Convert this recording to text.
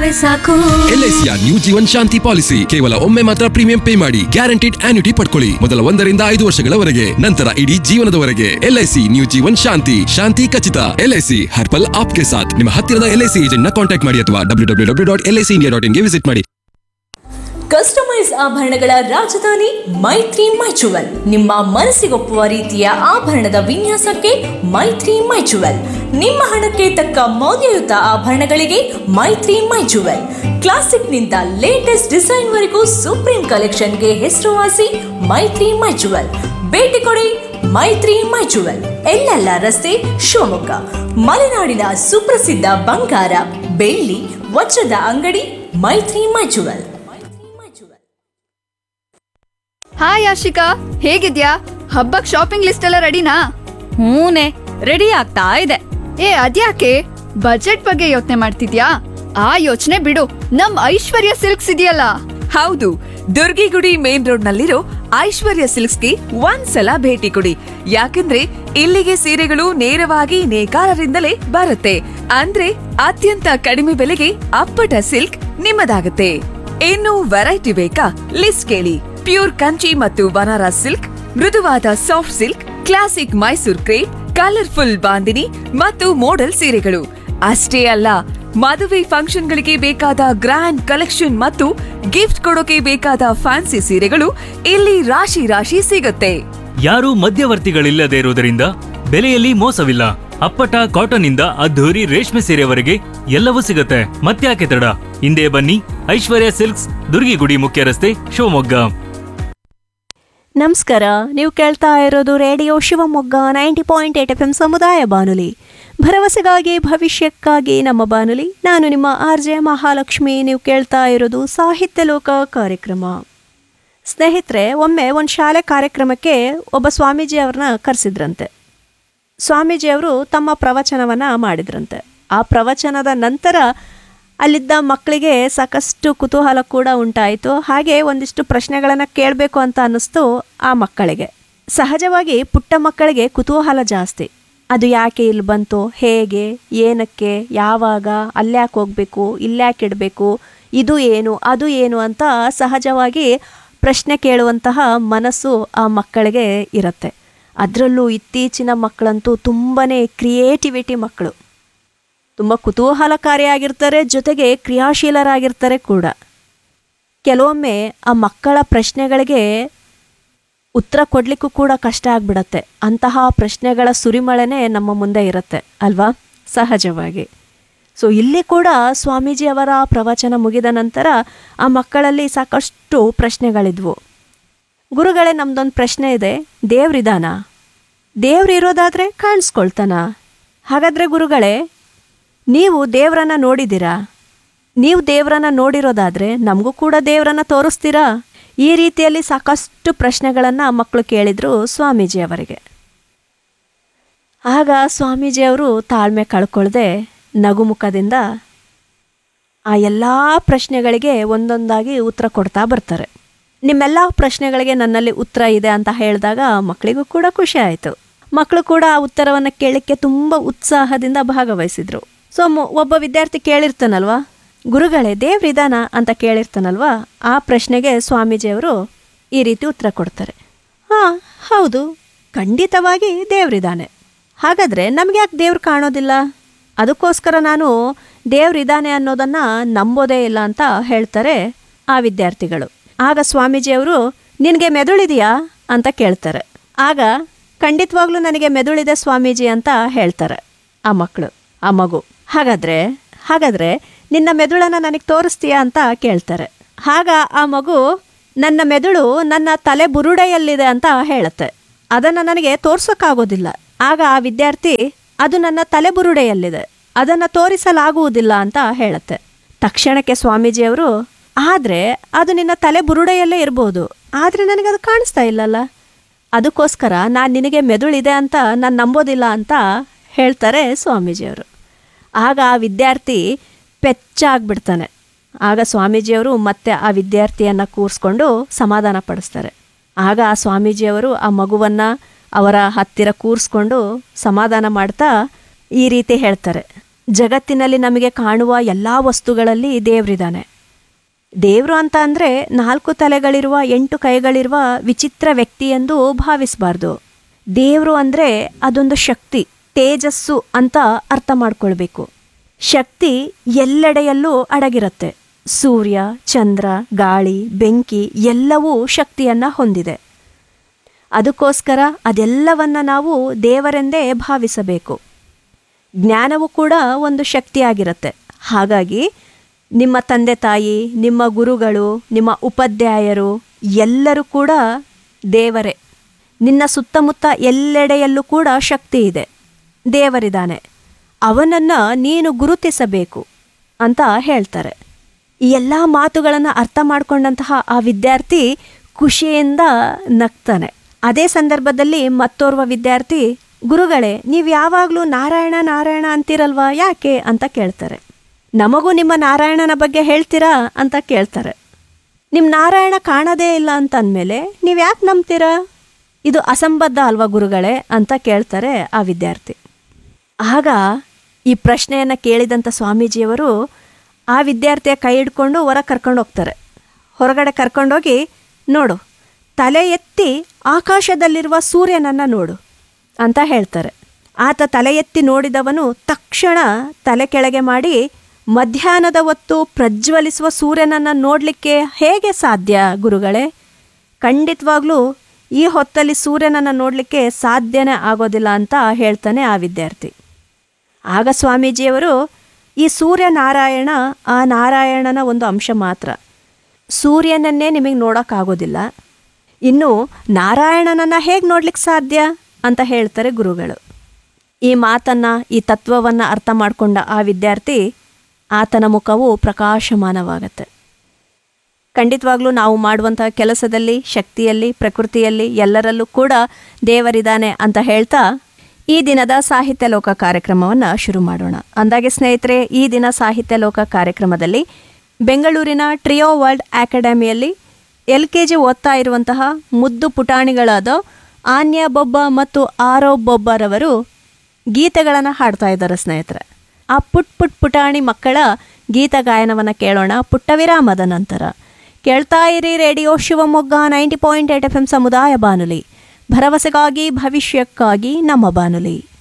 ಇದ್ರೆ ಸಾಕು ಎಲ್ಐಸಿಯ ನ್ಯೂ ಜೀವನ್ ಶಾಂತಿ ಪಾಲಿಸಿ ಕೇವಲ ಒಮ್ಮೆ ಮಾತ್ರ ಪ್ರೀಮಿಯಂ ಪೇ ಮಾಡಿ ಗ್ಯಾರಂಟಿಡ್ ಆನ್ಯುಟಿ ಪಡ್ಕೊಳ್ಳಿ ಮೊದಲ ಒಂದರಿಂದ ಐದು ವರ್ಷಗಳವರೆಗೆ ನಂತರ ಇಡೀ ಜೀವನದವರೆಗೆ ಎಲ್ಐಸಿ ನ್ಯೂ ಜೀವನ್ ಶಾಂತಿ ಶಾಂತಿ ಖಚಿತ ಎಲ್ಐಸಿ ಹರ್ಪಲ್ ಆಪ್ಗೆ ಸಾಥ್ ನಿಮ್ಮ ಹತ್ತಿರದ ಎಲ್ಐಸಿ ಏಜೆಂಟ್ ನ ಕಾಂಟ್ಯಾಕ್ಟ್ ಮಾಡಿ ಅಥವಾ W W W dot LIC India dot ಇನ್ಗೆ ವಿಸಿಟ್ ಮಾಡಿ ಕಸ್ಟಮೈಸ್ ಆಭರಣಗಳ ರಾಜಧಾನಿ ಮೈತ್ರಿ ಮೈಚುವಲ್ ನಿಮ್ಮ ಮನಸ್ಸಿಗೊಪ್ಪುವ ರೀತಿಯ ಆಭರಣದ ವಿನ್ಯಾಸಕ್ಕೆ ಮೈತ್ರಿ ಮೈಚುವಲ್ ನಿಮ್ಮ ಹಣಕ್ಕೆ ತಕ್ಕ ಮೌಲ್ಯಯುತ ಆಭರಣಗಳಿಗೆ ಮೈತ್ರಿ ಮೈಚುವಲ್ ಕ್ಲಾಸಿಕ್ನಿಂದ ಲೇಟೆಸ್ಟ್ ಡಿಸೈನ್ ವರೆಗೂ ಸುಪ್ರೀಂ ಕಲೆಕ್ಷನ್ಗೆ ಹೆಸರುವಾಸಿ ಮೈತ್ರಿ ಮೈಚುವಲ್ ಭೇಟಿ ಕೊಡಿ ಮೈತ್ರಿ ಮೈಚುವಲ್ ಎಲ್ಲೆಲ್ಲ ರಸ್ತೆ ಶಿವಮೊಗ್ಗ ಮಲೆನಾಡಿನ ಸುಪ್ರಸಿದ್ಧ ಬಂಗಾರ ಬೆಳ್ಳಿ ವಜ್ರದ ಅಂಗಡಿ ಮೈತ್ರಿ ಮೈಚುವಲ್ ಹಾಯ್ ಆಶಿಕಾ ಹೇಗಿದ್ಯಾ ಹಬ್ಬಕ್ ಶಾಪಿಂಗ್ ಲಿಸ್ಟ್ ಎಲ್ಲ ರೆಡಿನಾ ಹೂನೆ ರೆಡಿ ಆಗ್ತಾ ಇದೆ ಏ ಅದ್ಯಾಕೆ ಬಜೆಟ್ ಬಗ್ಗೆ ಯೋಚನೆ ಮಾಡ್ತಿದ್ಯಾ ಆ ಯೋಚನೆ ಬಿಡು ನಮ್ ಐಶ್ವರ್ಯ ಸಿಲ್ಕ್ಸ್ ಇದೆಯಲ್ಲ ಹೌದು ದುರ್ಗಿಗುಡಿ ಮೇನ್ ರೋಡ್ ನಲ್ಲಿರೋ ಐಶ್ವರ್ಯ ಸಿಲ್ಕ್ಸ್ಗೆ ಒಂದ್ಸಲ ಭೇಟಿ ಕೊಡಿ ಯಾಕಂದ್ರೆ ಇಲ್ಲಿಗೆ ಸೀರೆಗಳು ನೇರವಾಗಿ ನೇಕಾರರಿಂದಲೇ ಬರುತ್ತೆ ಅಂದ್ರೆ ಅತ್ಯಂತ ಕಡಿಮೆ ಬೆಲೆಗೆ ಅಪ್ಪಟ ಸಿಲ್ಕ್ ನಿಮ್ಮದಾಗುತ್ತೆ ಇನ್ನು ವೆರೈಟಿ ಬೇಕಾ ಲಿಸ್ಟ್ ಕೇಳಿ ಪ್ಯೂರ್ ಕಂಚಿ ಮತ್ತು ಬನಾರಸ್ ಸಿಲ್ಕ್ ಮೃದುವಾದ soft silk classic Mysore crepe colourful bandhani ಮತ್ತು ಮೋಡಲ್ ಸೀರೆಗಳು ಅಷ್ಟೇ ಅಲ್ಲ ಮದುವೆ ಫಂಕ್ಷನ್ಗಳಿಗೆ ಬೇಕಾದ ಗ್ರ್ಯಾಂಡ್ ಕಲೆಕ್ಷನ್ ಮತ್ತು ಗಿಫ್ಟ್ ಕೊಡೋಕೆ ಬೇಕಾದ ಫ್ಯಾನ್ಸಿ ಸೀರೆಗಳು ಇಲ್ಲಿ ರಾಶಿ ರಾಶಿ ಸಿಗುತ್ತೆ ಯಾರೂ ಮಧ್ಯವರ್ತಿಗಳಿಲ್ಲದೆ ಇರುವುದರಿಂದ ಬೆಲೆಯಲ್ಲಿ ಮೋಸವಿಲ್ಲ ಅಪ್ಪಟ ಕಾಟನ್ ಇಂದ ಅದ್ಧೂರಿ ರೇಷ್ಮೆ ಸೀರೆವರೆಗೆ ಎಲ್ಲವೂ ಸಿಗುತ್ತೆ ಮತ್ತ್ಯಾಕೆ ತಡ ಹಿಂದೆ ಬನ್ನಿ ಐಶ್ವರ್ಯ ಸಿಲ್ಕ್ಸ್ ದುರ್ಗಿಗುಡಿ ಮುಖ್ಯ ರಸ್ತೆ ಶಿವಮೊಗ್ಗ ನಮಸ್ಕಾರ ನೀವು ಕೇಳ್ತಾ ಇರೋದು radio Shivamogga ninety point eight F M ಸಮುದಾಯ ಬಾನುಲಿ ಭರವಸೆಗಾಗಿ ಭವಿಷ್ಯಕ್ಕಾಗಿ ನಮ್ಮ ಬಾನುಲಿ ನಾನು ನಿಮ್ಮ ಆರ್ ಜೆ ಮಹಾಲಕ್ಷ್ಮಿ ನೀವು ಕೇಳ್ತಾ ಇರೋದು ಸಾಹಿತ್ಯ ಲೋಕ ಕಾರ್ಯಕ್ರಮ ಸ್ನೇಹಿತರೆ ಒಮ್ಮೆ ಒಂದು ಶಾಲೆ ಕಾರ್ಯಕ್ರಮಕ್ಕೆ ಒಬ್ಬ ಸ್ವಾಮೀಜಿ ಅವ್ರನ್ನ ಕರೆಸಿದ್ರಂತೆ ಸ್ವಾಮೀಜಿಯವರು ತಮ್ಮ ಪ್ರವಚನವನ್ನು ಮಾಡಿದ್ರಂತೆ ಆ ಪ್ರವಚನದ ನಂತರ ಅಲ್ಲಿದ್ದ ಮಕ್ಕಳಿಗೆ ಸಾಕಷ್ಟು ಕುತೂಹಲ ಕೂಡ ಉಂಟಾಯಿತು ಹಾಗೆ ಒಂದಿಷ್ಟು ಪ್ರಶ್ನೆಗಳನ್ನು ಕೇಳಬೇಕು ಅಂತ ಅನ್ನಿಸ್ತು ಆ ಮಕ್ಕಳಿಗೆ ಸಹಜವಾಗಿ ಪುಟ್ಟ ಮಕ್ಕಳಿಗೆ ಕುತೂಹಲ ಜಾಸ್ತಿ ಅದು ಯಾಕೆ ಇಲ್ಲಿ ಬಂತು ಹೇಗೆ ಏನಕ್ಕೆ ಯಾವಾಗ ಅಲ್ಯಾಕೆ ಹೋಗಬೇಕು ಇಲ್ಯಾಕೆ ಇಡಬೇಕು ಇದು ಏನು ಅದು ಏನು ಅಂತ ಸಹಜವಾಗಿ ಪ್ರಶ್ನೆ ಕೇಳುವಂತಹ ಮನಸ್ಸು ಆ ಮಕ್ಕಳಿಗೆ ಇರುತ್ತೆ ಅದರಲ್ಲೂ ಇತ್ತೀಚಿನ ಮಕ್ಕಳಂತೂ ತುಂಬಾ ಕ್ರಿಯೇಟಿವಿಟಿ ಮಕ್ಕಳು ತುಂಬ ಕುತೂಹಲಕಾರಿಯಾಗಿರ್ತಾರೆ ಜೊತೆಗೆ ಕ್ರಿಯಾಶೀಲರಾಗಿರ್ತಾರೆ ಕೂಡ ಕೆಲವೊಮ್ಮೆ ಆ ಮಕ್ಕಳ ಪ್ರಶ್ನೆಗಳಿಗೆ ಉತ್ತರ ಕೊಡಲಿಕ್ಕೂ ಕೂಡ ಕಷ್ಟ ಆಗ್ಬಿಡತ್ತೆ ಅಂತಹ ಪ್ರಶ್ನೆಗಳ ಸುರಿಮಳೆನೇ ನಮ್ಮ ಮುಂದೆ ಇರುತ್ತೆ ಅಲ್ವಾ ಸಹಜವಾಗಿ ಸೊ ಇಲ್ಲಿ ಕೂಡ ಸ್ವಾಮೀಜಿ ಅವರ ಪ್ರವಚನ ಮುಗಿದ ನಂತರ ಆ ಮಕ್ಕಳಲ್ಲಿ ಸಾಕಷ್ಟು ಪ್ರಶ್ನೆಗಳಿದ್ವು ಗುರುಗಳೇ ನಮ್ದೊಂದು ಪ್ರಶ್ನೆ ಇದೆ ದೇವ್ರಿದಾನ ದೇವ್ರು ಇರೋದಾದರೆ ಕಾಣಿಸ್ಕೊಳ್ತಾನ ಹಾಗಾದರೆ ಗುರುಗಳೇ ನೀವು ದೇವರನ್ನ ನೋಡಿದ್ದೀರಾ ನೀವು ದೇವರನ್ನ ನೋಡಿರೋದಾದರೆ ನಮಗೂ ಕೂಡ ದೇವರನ್ನ ತೋರಿಸ್ತೀರಾ ಈ ರೀತಿಯಲ್ಲಿ ಸಾಕಷ್ಟು ಪ್ರಶ್ನೆಗಳನ್ನು ಮಕ್ಕಳು ಕೇಳಿದರು ಸ್ವಾಮೀಜಿ ಅವರಿಗೆ ಆಗ ಸ್ವಾಮೀಜಿಯವರು ತಾಳ್ಮೆ ಕಳ್ಕೊಳ್ದೆ ನಗುಮುಖದಿಂದ ಆ ಎಲ್ಲ ಪ್ರಶ್ನೆಗಳಿಗೆ ಒಂದೊಂದಾಗಿ ಉತ್ತರ ಕೊಡ್ತಾ ಬರ್ತಾರೆ ನಿಮ್ಮೆಲ್ಲ ಪ್ರಶ್ನೆಗಳಿಗೆ ನನ್ನಲ್ಲಿ ಉತ್ತರ ಇದೆ ಅಂತ ಹೇಳಿದಾಗ ಮಕ್ಕಳಿಗೂ ಕೂಡ ಖುಷಿ ಆಯಿತು ಮಕ್ಕಳು ಕೂಡ ಆ ಉತ್ತರವನ್ನು ಕೇಳಲಿಕ್ಕೆ ತುಂಬ ಉತ್ಸಾಹದಿಂದ ಭಾಗವಹಿಸಿದ್ರು ಸೊ ಒಬ್ಬ ವಿದ್ಯಾರ್ಥಿ ಕೇಳಿರ್ತಾನಲ್ವಾ ಗುರುಗಳೇ ದೇವ್ರಿದಾನ ಅಂತ ಕೇಳಿರ್ತಾನಲ್ವಾ ಆ ಪ್ರಶ್ನೆಗೆ ಸ್ವಾಮೀಜಿಯವರು ಈ ರೀತಿ ಉತ್ತರ ಕೊಡ್ತಾರೆ ಹಾಂ ಹೌದು ಖಂಡಿತವಾಗಿ ದೇವ್ರಿದಾನೆ ಹಾಗಾದರೆ ನಮಗೆ ಯಾಕೆ ದೇವ್ರು ಕಾಣೋದಿಲ್ಲ ಅದಕ್ಕೋಸ್ಕರ ನಾನು ದೇವ್ರಿದಾನೆ ಅನ್ನೋದನ್ನು ನಂಬೋದೇ ಇಲ್ಲ ಅಂತ ಹೇಳ್ತಾರೆ ಆ ವಿದ್ಯಾರ್ಥಿಗಳು ಆಗ ಸ್ವಾಮೀಜಿಯವರು ನಿನಗೆ ಮೆದುಳಿದೆಯಾ ಅಂತ ಕೇಳ್ತಾರೆ ಆಗ ಖಂಡಿತವಾಗ್ಲೂ ನನಗೆ ಮೆದುಳಿದೆ ಸ್ವಾಮೀಜಿ ಅಂತ ಹೇಳ್ತಾರೆ ಆ ಮಕ್ಕಳು ಆ ಮಗು ಹಾಗಾದರೆ ಹಾಗಾದರೆ ನಿನ್ನ ಮೆದುಳನ್ನು ನನಗೆ ತೋರಿಸ್ತೀಯಾ ಅಂತ ಕೇಳ್ತಾರೆ ಆಗ ಆ ಮಗು ನನ್ನ ಮೆದುಳು ನನ್ನ ತಲೆ ಬುರುಡೆಯಲ್ಲಿದೆ ಅಂತ ಹೇಳುತ್ತೆ ಅದನ್ನು ನನಗೆ ತೋರ್ಸೋಕ್ಕಾಗೋದಿಲ್ಲ ಆಗ ಆ ವಿದ್ಯಾರ್ಥಿ ಅದು ನನ್ನ ತಲೆ ಬುರುಡೆಯಲ್ಲಿದೆ ಅದನ್ನು ತೋರಿಸಲಾಗುವುದಿಲ್ಲ ಅಂತ ಹೇಳುತ್ತೆ ತಕ್ಷಣಕ್ಕೆ ಸ್ವಾಮೀಜಿಯವರು ಆದರೆ ಅದು ನಿನ್ನ ತಲೆ ಬುರುಡೆಯಲ್ಲೇ ಇರ್ಬೋದು ಆದರೆ ನನಗದು ಕಾಣಿಸ್ತಾ ಇಲ್ಲಲ್ಲ ಅದಕ್ಕೋಸ್ಕರ ನಾನು ನಿನಗೆ ಮೆದುಳಿದೆ ಅಂತ ನಾನು ನಂಬೋದಿಲ್ಲ ಅಂತ ಹೇಳ್ತಾರೆ ಸ್ವಾಮೀಜಿಯವರು ಆಗ ಆ ವಿದ್ಯಾರ್ಥಿ ಪೆಚ್ಚಾಗ್ಬಿಡ್ತಾನೆ ಆಗ ಸ್ವಾಮೀಜಿಯವರು ಮತ್ತೆ ಆ ವಿದ್ಯಾರ್ಥಿಯನ್ನು ಕೂರಿಸ್ಕೊಂಡು ಸಮಾಧಾನ ಪಡಿಸ್ತಾರೆ ಆಗ ಆ ಸ್ವಾಮೀಜಿಯವರು ಆ ಮಗುವನ್ನು ಅವರ ಹತ್ತಿರ ಕೂರಿಸ್ಕೊಂಡು ಸಮಾಧಾನ ಮಾಡ್ತಾ ಈ ರೀತಿ ಹೇಳ್ತಾರೆ ಜಗತ್ತಿನಲ್ಲಿ ನಮಗೆ ಕಾಣುವ ಎಲ್ಲ ವಸ್ತುಗಳಲ್ಲಿ ದೇವರಿದ್ದಾನೆ ದೇವರು ಅಂತ ಅಂದರೆ ನಾಲ್ಕು ತಲೆಗಳಿರುವ ಎಂಟು ಕೈಗಳಿರುವ ವಿಚಿತ್ರ ವ್ಯಕ್ತಿ ಎಂದು ಭಾವಿಸಬಾರ್ದು ದೇವರು ಅಂದರೆ ಅದೊಂದು ಶಕ್ತಿ ತೇಜಸ್ಸು ಅಂತ ಅರ್ಥ ಮಾಡ್ಕೊಳ್ಬೇಕು ಶಕ್ತಿ ಎಲ್ಲೆಡೆಯಲ್ಲೂ ಅಡಗಿರುತ್ತೆ ಸೂರ್ಯ ಚಂದ್ರ ಗಾಳಿ ಬೆಂಕಿ ಎಲ್ಲವೂ ಶಕ್ತಿಯನ್ನು ಹೊಂದಿದೆ ಅದಕ್ಕೋಸ್ಕರ ಅದೆಲ್ಲವನ್ನ ನಾವು ದೇವರೆಂದೇ ಭಾವಿಸಬೇಕು ಜ್ಞಾನವು ಕೂಡ ಒಂದು ಶಕ್ತಿಯಾಗಿರುತ್ತೆ ಹಾಗಾಗಿ ನಿಮ್ಮ ತಂದೆ ತಾಯಿ ನಿಮ್ಮ ಗುರುಗಳು ನಿಮ್ಮ ಉಪಾಧ್ಯಾಯರು ಎಲ್ಲರೂ ಕೂಡ ದೇವರೇ ನಿನ್ನ ಸುತ್ತಮುತ್ತ ಎಲ್ಲೆಡೆಯಲ್ಲೂ ಕೂಡ ಶಕ್ತಿ ಇದೆ ದೇವರಿದ್ದಾನೆ ಅವನನ್ನು ನೀನು ಗುರುತಿಸಬೇಕು ಅಂತ ಹೇಳ್ತಾರೆ ಈ ಎಲ್ಲ ಮಾತುಗಳನ್ನು ಅರ್ಥ ಮಾಡಿಕೊಂಡಂತಹ ಆ ವಿದ್ಯಾರ್ಥಿ ಖುಷಿಯಿಂದ ನಗ್ತಾನೆ ಅದೇ ಸಂದರ್ಭದಲ್ಲಿ ಮತ್ತೋರ್ವ ವಿದ್ಯಾರ್ಥಿ ಗುರುಗಳೇ ನೀವು ಯಾವಾಗಲೂ ನಾರಾಯಣ ನಾರಾಯಣ ಅಂತಿರಲ್ವಾ ಯಾಕೆ ಅಂತ ಕೇಳ್ತಾರೆ ನಮಗೂ ನಿಮ್ಮ ನಾರಾಯಣನ ಬಗ್ಗೆ ಹೇಳ್ತೀರಾ ಅಂತ ಕೇಳ್ತಾರೆ ನಿಮ್ಮ ನಾರಾಯಣ ಕಾಣದೇ ಇಲ್ಲ ಅಂತ ಅಂದಮೇಲೆ ನೀವು ಯಾಕೆ ನಂಬ್ತೀರಾ ಇದು ಅಸಂಬದ್ಧ ಅಲ್ವಾ ಗುರುಗಳೇ ಅಂತ ಕೇಳ್ತಾರೆ ಆ ವಿದ್ಯಾರ್ಥಿ ಆಗ ಈ ಪ್ರಶ್ನೆಯನ್ನು ಕೇಳಿದಂಥ ಸ್ವಾಮೀಜಿಯವರು ಆ ವಿದ್ಯಾರ್ಥಿಯ ಕೈ ಹಿಡ್ಕೊಂಡು ಹೊರ ಕರ್ಕೊಂಡು ಹೋಗ್ತಾರೆ ಹೊರಗಡೆ ಕರ್ಕೊಂಡೋಗಿ ನೋಡು ತಲೆ ಎತ್ತಿ ಆಕಾಶದಲ್ಲಿರುವ ಸೂರ್ಯನನ್ನು ನೋಡು ಅಂತ ಹೇಳ್ತಾರೆ ಆತ ತಲೆ ಎತ್ತಿ ನೋಡಿದವನು ತಕ್ಷಣ ತಲೆ ಕೆಳಗೆ ಮಾಡಿ ಮಧ್ಯಾಹ್ನದ ಹೊತ್ತು ಪ್ರಜ್ವಲಿಸುವ ಸೂರ್ಯನನ್ನು ನೋಡಲಿಕ್ಕೆ ಹೇಗೆ ಸಾಧ್ಯ ಗುರುಗಳೇ ಖಂಡಿತವಾಗ್ಲೂ ಈ ಹೊತ್ತಲ್ಲಿ ಸೂರ್ಯನನ್ನು ನೋಡಲಿಕ್ಕೆ ಸಾಧ್ಯನೇ ಆಗೋದಿಲ್ಲ ಅಂತ ಹೇಳ್ತಾನೆ ಆ ವಿದ್ಯಾರ್ಥಿ ಆಗ ಸ್ವಾಮೀಜಿಯವರು ಈ ಸೂರ್ಯನಾರಾಯಣ ಆ ನಾರಾಯಣನ ಒಂದು ಅಂಶ ಮಾತ್ರ ಸೂರ್ಯನನ್ನೇ ನಿಮಗೆ ನೋಡೋಕ್ಕಾಗೋದಿಲ್ಲ ಇನ್ನು ನಾರಾಯಣನನ್ನು ಹೇಗೆ ನೋಡ್ಲಿಕ್ಕೆ ಸಾಧ್ಯ ಅಂತ ಹೇಳ್ತಾರೆ ಗುರುಗಳು ಈ ಮಾತನ್ನು ಈ ತತ್ವವನ್ನು ಅರ್ಥ ಮಾಡಿಕೊಂಡ ಆ ವಿದ್ಯಾರ್ಥಿ ಆತನ ಮುಖವು ಪ್ರಕಾಶಮಾನವಾಗತ್ತೆ ಖಂಡಿತವಾಗ್ಲೂ ನಾವು ಮಾಡುವಂತಹ ಕೆಲಸದಲ್ಲಿ ಶಕ್ತಿಯಲ್ಲಿ ಪ್ರಕೃತಿಯಲ್ಲಿ ಎಲ್ಲರಲ್ಲೂ ಕೂಡ ದೇವರಿದ್ದಾನೆ ಅಂತ ಹೇಳ್ತಾ ಈ ದಿನದ ಸಾಹಿತ್ಯ ಲೋಕ ಕಾರ್ಯಕ್ರಮವನ್ನು ಶುರು ಮಾಡೋಣ ಅಂದಾಗೆ ಸ್ನೇಹಿತರೆ ಈ ದಿನ ಸಾಹಿತ್ಯ ಲೋಕ ಕಾರ್ಯಕ್ರಮದಲ್ಲಿ ಬೆಂಗಳೂರಿನ ಟ್ರಿಯೋ ವರ್ಲ್ಡ್ ಅಕಾಡೆಮಿಯಲ್ಲಿ ಎಲ್ ಕೆ ಜಿ ಓದ್ತಾ ಇರುವಂತಹ ಮುದ್ದು ಪುಟಾಣಿಗಳಾದ ಆನ್ಯ ಬೊಬ್ಬ ಮತ್ತು ಆರೋವ್ ಬೊಬ್ಬರವರು ಗೀತೆಗಳನ್ನು ಹಾಡ್ತಾ ಇದ್ದಾರೆ ಸ್ನೇಹಿತರೆ ಆ ಪುಟ್ ಪುಟ್ ಪುಟಾಣಿ ಮಕ್ಕಳ ಗೀತ ಗಾಯನವನ್ನು ಕೇಳೋಣ ಪುಟ್ಟ ವಿರಾಮದ ನಂತರ ಕೇಳ್ತಾ ಇರಿ radio Shivamogga ninety point eight F M ಸಮುದಾಯ ಬಾನುಲಿ ಭರವಸೆಗಾಗಿ ಭವಿಷ್ಯಕ್ಕಾಗಿ ನಮ್ಮ ಬಾನುಲಿ